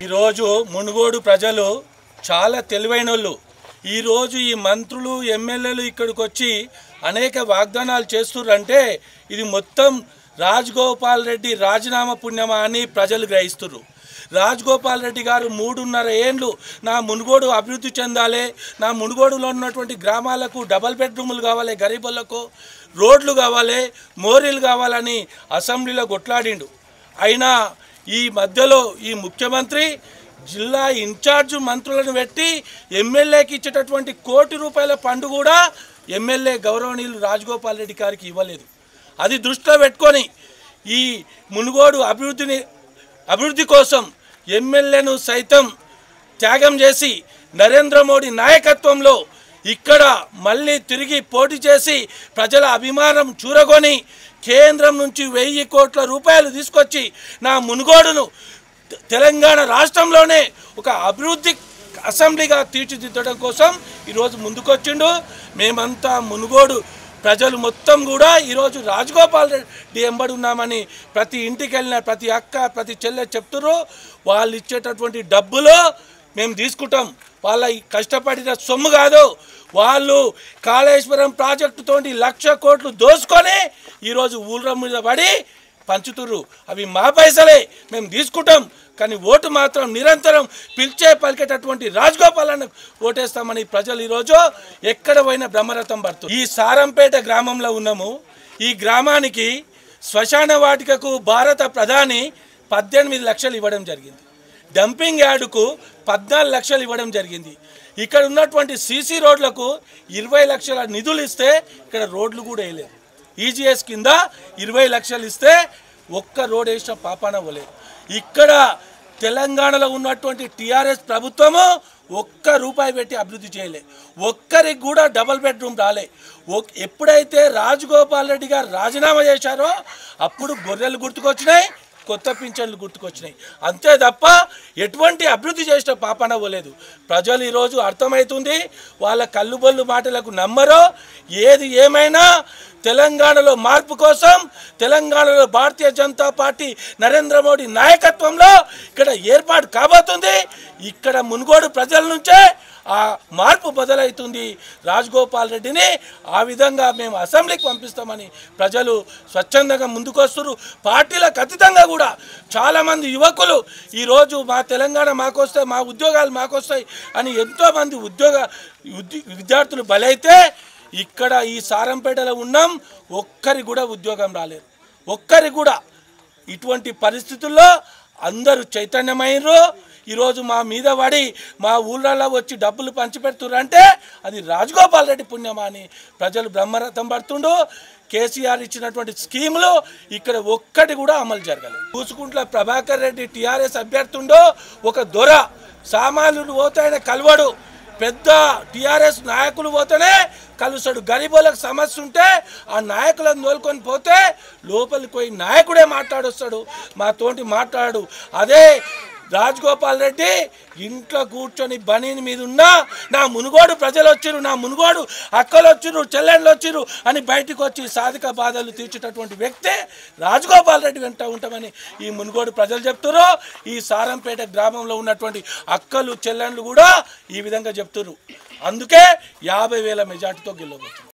ఈరోజు మునుగోడు ప్రజలు చాలా తెలివైనోళ్ళు ఈరోజు ఈ మంత్రులు ఎమ్మెల్యేలు ఇక్కడికి వచ్చి అనేక వాగ్దానాలు చేస్తుర్రంటే ఇది మొత్తం రాజగోపాల్ రెడ్డి రాజీనామా పుణ్యమా అని ప్రజలు గ్రహిస్తున్నారు రాజగోపాల్ రెడ్డి గారు మూడున్నర ఏండ్లు నా మునుగోడు అభివృద్ధి చెందాలి నా మునుగోడులో ఉన్నటువంటి గ్రామాలకు డబల్ బెడ్రూములు కావాలి గరీబులకు రోడ్లు కావాలి మోరీలు కావాలని అసెంబ్లీలో కొట్లాడిండు అయినా ఈ మధ్యలో ఈ ముఖ్యమంత్రి జిల్లా ఇన్ఛార్జ్ మంత్రులను పెట్టి ఎమ్మెల్యేకి ఇచ్చేటటువంటి కోటి రూపాయల పండు కూడా ఎమ్మెల్యే గౌరవనీయులు రాజగోపాల్ రెడ్డి గారికి ఇవ్వలేదు అది దృష్టిలో పెట్టుకొని ఈ మునుగోడు అభివృద్ధిని అభివృద్ధి కోసం ఎమ్మెల్యేను సైతం త్యాగం చేసి నరేంద్ర మోడీ నాయకత్వంలో ఇక్కడ మళ్ళీ తిరిగి పోటీ చేసి ప్రజల అభిమానం చూరగొని కేంద్రం నుంచి వెయ్యి కోట్ల రూపాయలు తీసుకొచ్చి నా మునుగోడును తె- తెలంగాణ రాష్ట్రంలోనే ఒక అభివృద్ధి అసెంబ్లీగా తీర్చిదిద్దడం కోసం ఈరోజు ముందుకొచ్చిండు మేమంతా మునుగోడు ప్రజలు మొత్తం కూడా ఈరోజు రాజగోపాల్ రెడ్డి ఎంబడి ఉన్నామని ప్రతి ఇంటికి వెళ్ళిన ప్రతి అక్క ప్రతి చెల్లె చెప్తున్నారు వాళ్ళు ఇచ్చేటటువంటి డబ్బులు మేము తీసుకుంటాం వాళ్ళ ఈ కష్టపడిన సొమ్ము కాదు వాళ్ళు కాళేశ్వరం ప్రాజెక్టుతోటి లక్ష కోట్లు దోసుకొని ఈరోజు ఊళ్ళ మీద పడి పంచుతుర్రు అవి మా పైసలే మేము తీసుకుంటాం కానీ ఓటు మాత్రం నిరంతరం పిలిచే పలికేటటువంటి రాజగోపాలను ఓటేస్తామని ప్రజలు ఈరోజు ఎక్కడ పోయినా బ్రహ్మరథం పడుతుంది ఈ సారంపేట గ్రామంలో ఉన్నాము ఈ గ్రామానికి శ్మశాన వాటికకు భారత ప్రధాని పద్దెనిమిది లక్షలు ఇవ్వడం జరిగింది డంపింగ్ యార్డుకు పద్నాలుగు లక్షలు ఇవ్వడం జరిగింది ఇక్కడ ఉన్నటువంటి సీసీ రోడ్లకు ఇరవై లక్షల నిధులు ఇస్తే ఇక్కడ రోడ్లు కూడా వేయలేదు ఈజీఎస్ కింద ఇరవై లక్షలు ఇస్తే ఒక్క రోడ్ వేసిన పాపాన పోలేదు ఇక్కడ తెలంగాణలో ఉన్నటువంటి టీఆర్ఎస్ ప్రభుత్వము ఒక్క రూపాయి పెట్టి అభివృద్ధి చేయలే ఒక్కరికి కూడా డబల్ బెడ్రూమ్ రాలే ఒక్- ఎప్పుడైతే రాజగోపాల్ రెడ్డి గారు రాజీనామా చేశారో అప్పుడు గొర్రెలు గుర్తుకొచ్చినాయి కొత్త పింఛన్లు గుర్తుకొచ్చినాయి అంతే తప్ప ఎటువంటి అభివృద్ధి చేసిన పాపన పోలేదు ప్రజలు ఈరోజు అర్థమవుతుంది వాళ్ళ కల్లుబొల్లు మాటలకు నమ్మరో ఏది ఏమైనా తెలంగాణలో మార్పు కోసం తెలంగాణలో భారతీయ జనతా పార్టీ నరేంద్ర మోడీ నాయకత్వంలో ఇక్కడ ఏర్పాటు కాబోతుంది ఇక్కడ మునుగోడు ప్రజల నుంచే ఆ మార్పు బదులవుతుంది రాజగోపాల్ రెడ్డిని ఆ విధంగా మేము అసెంబ్లీకి పంపిస్తామని ప్రజలు స్వచ్ఛందంగా ముందుకొస్తున్నారు పార్టీలకు అతీతంగా కూడా చాలామంది యువకులు ఈరోజు మా తెలంగాణ మాకొస్తాయి మా ఉద్యోగాలు మాకొస్తాయి అని ఎంతోమంది ఉద్యోగ ఉద్య- విద్యార్థులు బలైతే ఇక్కడ ఈ సారంపేటలో ఉన్నాం ఒక్కరి కూడా ఉద్యోగం రాలేదు ఒక్కరి కూడా ఇటువంటి పరిస్థితుల్లో అందరూ చైతన్యమైనరు ఈరోజు మా మీద పడి మా ఊళ్ళలో వచ్చి డబ్బులు పంచిపెడుతుర్రంటే అది రాజగోపాల్ రెడ్డి పుణ్యమా అని ప్రజలు బ్రహ్మరథం పడుతుండు కేసీఆర్ ఇచ్చినటువంటి స్కీములు ఇక్కడ ఒక్కటి కూడా అమలు జరగలేదు చూసుకుంట్ల ప్రభాకర్ రెడ్డి టీఆర్ఎస్ అభ్యర్థుండో ఒక దొర సామాన్యుడు పోతాయన కలవడు పెద్ద టీఆర్ఎస్ నాయకులు పోతేనే కలుస్తాడు గరీబులకు సమస్య ఉంటే ఆ నాయకులను తోలుకొని పోతే లోపలికి పోయి నాయకుడే మాట్లాడొస్తాడు మా తోటి మాట్లాడు అదే రాజగోపాల్ రెడ్డి ఇంట్లో కూర్చొని బనీని మీద ఉన్నా నా మునుగోడు ప్రజలు వచ్చిరు నా మునుగోడు అక్కలు వచ్చిరు చెల్లెళ్ళు వచ్చిరు అని బయటకు వచ్చి సాధిక బాధలు తీర్చేటటువంటి వ్యక్తే రాజగోపాల్ రెడ్డి వెంట ఉంటామని ఈ మునుగోడు ప్రజలు చెప్తారు ఈ సారంపేట గ్రామంలో ఉన్నటువంటి అక్కలు చెల్లెళ్ళు కూడా ఈ విధంగా చెప్తున్నారు అందుకే యాభై వేల మెజార్టీతో గెలవబోతున్నారు